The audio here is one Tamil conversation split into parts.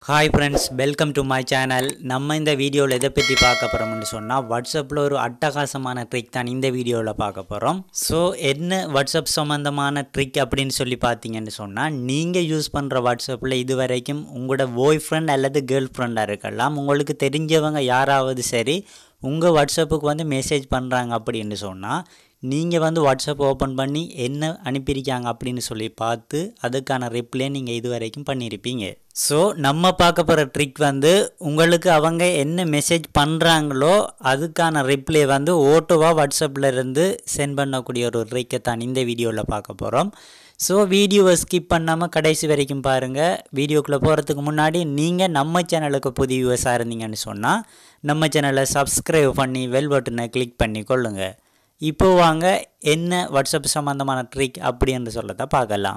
hi friends welcome to my channel நம்ம இந்த வீடியோவில் எதை பற்றி பார்க்க போகிறோம்னு சொன்னால் வாட்ஸ்அப்பில் ஒரு அட்டகாசமான ட்ரிக் தான் இந்த வீடியோவில் பார்க்க போகிறோம் ஸோ என்ன வாட்ஸ்அப் சம்மந்தமான ட்ரிக் அப்படின்னு சொல்லி பார்த்தீங்கன்னு சொன்னால் நீங்கள் யூஸ் பண்ணுற வாட்ஸ்அப்பில் இது வரைக்கும் உங்களோட பாய் ஃப்ரெண்ட் அல்லது கேர்ள் ஃப்ரெண்டாக இருக்கலாம் உங்களுக்கு தெரிஞ்சவங்க யாராவது சரி உங்கள் வாட்ஸ்அப்புக்கு வந்து மெசேஜ் பண்ணுறாங்க அப்படின்னு சொன்னால் நீங்கள் வந்து வாட்ஸ்அப் ஓப்பன் பண்ணி என்ன அனுப்பியிருக்காங்க அப்படின்னு சொல்லி பார்த்து அதுக்கான ரிப்ளை நீங்கள் இது வரைக்கும் பண்ணியிருப்பீங்க ஸோ நம்ம பார்க்க போகிற ட்ரிக் வந்து உங்களுக்கு அவங்க என்ன மெசேஜ் பண்ணுறாங்களோ அதுக்கான ரிப்ளை வந்து ஓட்டோவாக வாட்ஸ்அப்பில் இருந்து சென்ட் பண்ணக்கூடிய ஒரு ட்ரிக்கை தான் இந்த வீடியோவில் பார்க்க போகிறோம் ஸோ வீடியோவை ஸ்கிப் பண்ணாமல் கடைசி வரைக்கும் பாருங்கள் வீடியோக்குள்ளே போகிறதுக்கு முன்னாடி நீங்கள் நம்ம சேனலுக்கு புதிய வியூவர்ஸாக இருந்தீங்கன்னு சொன்னால் நம்ம சேனலை சப்ஸ்கிரைப் பண்ணி வெல் பட்டனை கிளிக் பண்ணி கொள்ளுங்கள் இப்போ வாங்க என்ன வாட்ஸ்அப் சம்மந்தமான ட்ரிக் அப்படி என்று சொல்லத்தை பார்க்கலாம்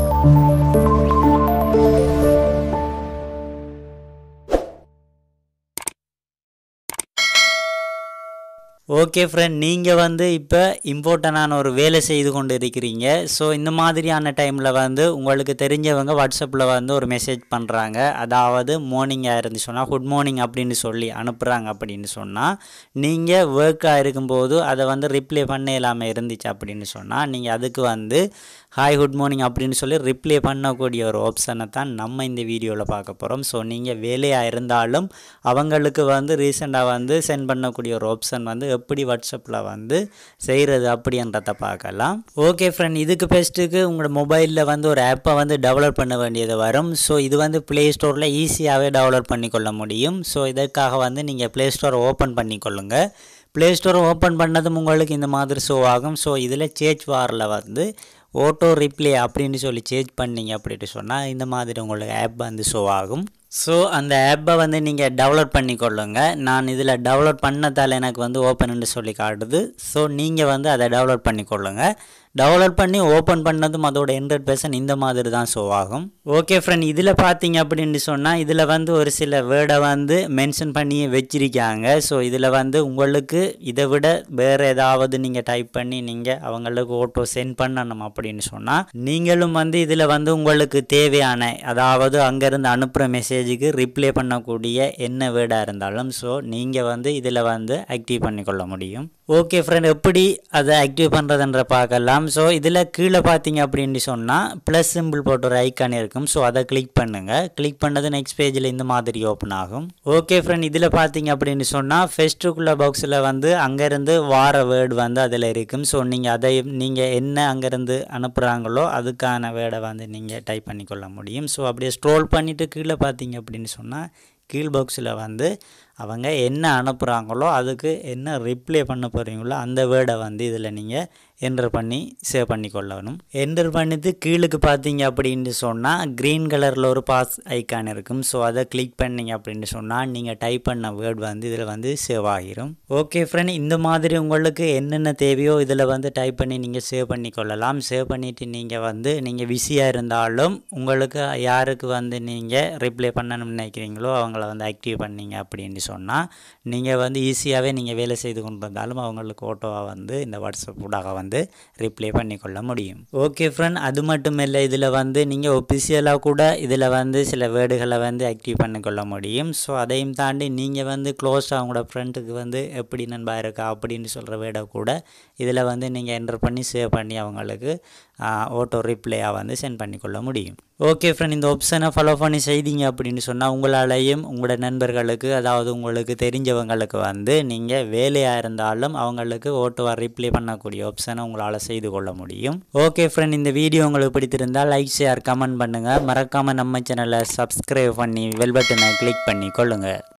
ஓகே ஃப்ரெண்ட் நீங்கள் வந்து இப்போ இம்பார்ட்டண்டான ஒரு வேலை செய்து கொண்டு இருக்கிறீங்க ஸோ இந்த மாதிரியான டைமில் வந்து உங்களுக்கு தெரிஞ்சவங்க வாட்ஸ்அப்பில் வந்து ஒரு மெசேஜ் பண்ணுறாங்க அதாவது மார்னிங்காக இருந்து சொன்னால் குட் மார்னிங் அப்படின்னு சொல்லி அனுப்புகிறாங்க அப்படின்னு சொன்னால் நீங்கள் ஒர்க்காக இருக்கும்போது அதை வந்து ரிப்ளை பண்ண இல்லாமல் இருந்துச்சு அப்படின்னு சொன்னால் நீங்கள் அதுக்கு வந்து ஹாய் குட் மார்னிங் அப்படின்னு சொல்லி ரிப்ளை பண்ணக்கூடிய ஒரு ஆப்ஷனை தான் நம்ம இந்த வீடியோவில் பார்க்க போகிறோம் ஸோ நீங்கள் வேலையாக இருந்தாலும் அவங்களுக்கு வந்து ரீசெண்டாக வந்து சென்ட் பண்ணக்கூடிய ஒரு ஆப்ஷன் வந்து எப்படி வாட்ஸ்அப்பில் வந்து செய்கிறது அப்படின்றத பார்க்கலாம் ஓகே ஃப்ரெண்ட் இதுக்கு பெஸ்ட்டுக்கு உங்களோட மொபைலில் வந்து ஒரு ஆப்பை வந்து டெவலப் பண்ண வேண்டியது வரும் ஸோ இது வந்து ப்ளே ஸ்டோரில் ஈஸியாகவே டெவலப் பண்ணிக்கொள்ள முடியும் ஸோ இதற்காக வந்து நீங்கள் ப்ளே ஸ்டோரை ஓப்பன் பண்ணிக்கொள்ளுங்கள் ப்ளே ஸ்டோரை ஓப்பன் பண்ணதும் உங்களுக்கு இந்த மாதிரி ஷோ ஆகும் ஸோ இதில் சேஞ்ச் வாரில் வந்து ஓட்டோ ரிப்ளே அப்படின்னு சொல்லி சேஞ்ச் பண்ணிங்க அப்படின்ட்டு சொன்னால் இந்த மாதிரி உங்களுக்கு ஆப் வந்து ஷோ ஆகும் ஸோ அந்த ஆப்பை வந்து நீங்கள் டெவலப் பண்ணிக்கொள்ளுங்க நான் இதில் டெவலப் பண்ணதால் எனக்கு வந்து ஓப்பன்னு சொல்லி காட்டுது ஸோ நீங்கள் வந்து அதை டெவலப் பண்ணிக்கொள்ளுங்க டெவலப் பண்ணி ஓப்பன் பண்ணதும் அதோட ஹண்ட்ரட் பெர்சன்ட் இந்த மாதிரி தான் ஷோ ஆகும் ஓகே ஃப்ரெண்ட் இதில் பார்த்தீங்க அப்படின்னு சொன்னால் இதில் வந்து ஒரு சில வேர்டை வந்து மென்ஷன் பண்ணி வச்சிருக்காங்க ஸோ இதில் வந்து உங்களுக்கு இதை விட வேறு ஏதாவது நீங்கள் டைப் பண்ணி நீங்கள் அவங்களுக்கு ஓட்டோ சென்ட் பண்ணணும் அப்படின்னு சொன்னால் நீங்களும் வந்து இதில் வந்து உங்களுக்கு தேவையான அதாவது அங்கேருந்து அனுப்புகிற மெசேஜுக்கு ரிப்ளை பண்ணக்கூடிய என்ன வேர்டாக இருந்தாலும் ஸோ நீங்கள் வந்து இதில் வந்து ஆக்டிவ் பண்ணிக்கொள்ள முடியும் ஓகே ஃப்ரெண்ட் எப்படி அதை ஆக்டிவ் பண்ணுறதுன்ற பார்க்கலாம் ஸோ இதில் கீழே பார்த்தீங்க அப்படின்னு சொன்னால் ப்ளஸ் சிம்பிள் போட்ட ஒரு ஐக்கான் இருக்கும் ஸோ அதை கிளிக் பண்ணுங்கள் கிளிக் பண்ணது நெக்ஸ்ட் பேஜில் இந்த மாதிரி ஓப்பன் ஆகும் ஓகே ஃப்ரெண்ட் இதில் பார்த்தீங்க அப்படின்னு சொன்னால் ஃபெஸ்ட்டுக்குள்ள பாக்ஸில் வந்து அங்கேருந்து வார வேர்டு வந்து அதில் இருக்கும் ஸோ நீங்கள் அதை நீங்கள் என்ன அங்கேருந்து அனுப்புகிறாங்களோ அதுக்கான வேர்டை வந்து நீங்கள் டைப் பண்ணிக்கொள்ள முடியும் ஸோ அப்படியே ஸ்ட்ரோல் பண்ணிவிட்டு கீழே பார்த்தீங்க அப்படின்னு சொன்னால் கீழ் பாக்ஸில் வந்து அவங்க என்ன அனுப்புகிறாங்களோ அதுக்கு என்ன ரிப்ளை பண்ண போகிறீங்களோ அந்த வேர்டை வந்து இதில் நீங்கள் என்டர் பண்ணி சேவ் பண்ணி கொள்ளணும் என்டர் பண்ணிட்டு கீழுக்கு பார்த்தீங்க அப்படின்னு சொன்னால் க்ரீன் கலரில் ஒரு பாஸ் ஐக்கான் இருக்கும் ஸோ அதை கிளிக் பண்ணிங்க அப்படின்னு சொன்னால் நீங்கள் டைப் பண்ண வேர்ட் வந்து இதில் வந்து சேவ் ஆகிரும் ஓகே ஃப்ரெண்ட் இந்த மாதிரி உங்களுக்கு என்னென்ன தேவையோ இதில் வந்து டைப் பண்ணி நீங்கள் சேவ் பண்ணி கொள்ளலாம் சேவ் பண்ணிவிட்டு நீங்கள் வந்து நீங்கள் பிஸியாக இருந்தாலும் உங்களுக்கு யாருக்கு வந்து நீங்கள் ரிப்ளை பண்ணணும்னு நினைக்கிறீங்களோ அவங்கள வந்து ஆக்டிவ் பண்ணீங்க அப்படின்னு சொன்னால் நீங்கள் வந்து ஈஸியாகவே நீங்கள் வேலை செய்து கொண்டு இருந்தாலும் அவங்களுக்கு ஓட்டோவாக வந்து இந்த வாட்ஸ்அப் ஊடாக வந்து ரிப்ளை பண்ணிக்கொள்ள முடியும் ஓகே ஃப்ரெண்ட் அது மட்டும் இல்லை இதில் வந்து நீங்கள் ஒஃபிஷியலாக கூட இதில் வந்து சில வேர்டுகளை வந்து ஆக்டிவ் பண்ணிக்கொள்ள முடியும் ஸோ அதையும் தாண்டி நீங்கள் வந்து க்ளோஸாக அவங்களோட ஃப்ரெண்டுக்கு வந்து எப்படி நண்பா இருக்கா அப்படின்னு சொல்கிற வேர்டை கூட இதில் வந்து நீங்கள் என்டர் பண்ணி சேவ் பண்ணி அவங்களுக்கு ஓட்டோ ரிப்ளையாக வந்து சென்ட் பண்ணிக்கொள்ள முடியும் ஓகே ஃப்ரெண்ட் இந்த ஆப்ஷனை ஃபாலோ பண்ணி செய்தீங்க அப்படின்னு சொன்னால் உங்களாலேயும் உங்களோட நண்பர்களுக்கு அதாவது உங்களுக்கு தெரிஞ்சவங்களுக்கு வந்து நீங்கள் வேலையாக இருந்தாலும் அவங்களுக்கு ஓட்டோவாக ரிப்ளை பண்ணக்கூடிய ஆப்ஷனை உங்களால் செய்து கொள்ள முடியும் ஓகே ஃப்ரெண்ட் இந்த வீடியோ உங்களுக்கு பிடித்திருந்தால் லைக் ஷேர் கமெண்ட் பண்ணுங்கள் மறக்காமல் நம்ம சேனலை சப்ஸ்கிரைப் பண்ணி வெல் பட்டனை கிளிக் பண்ணி கொள்ளுங்கள்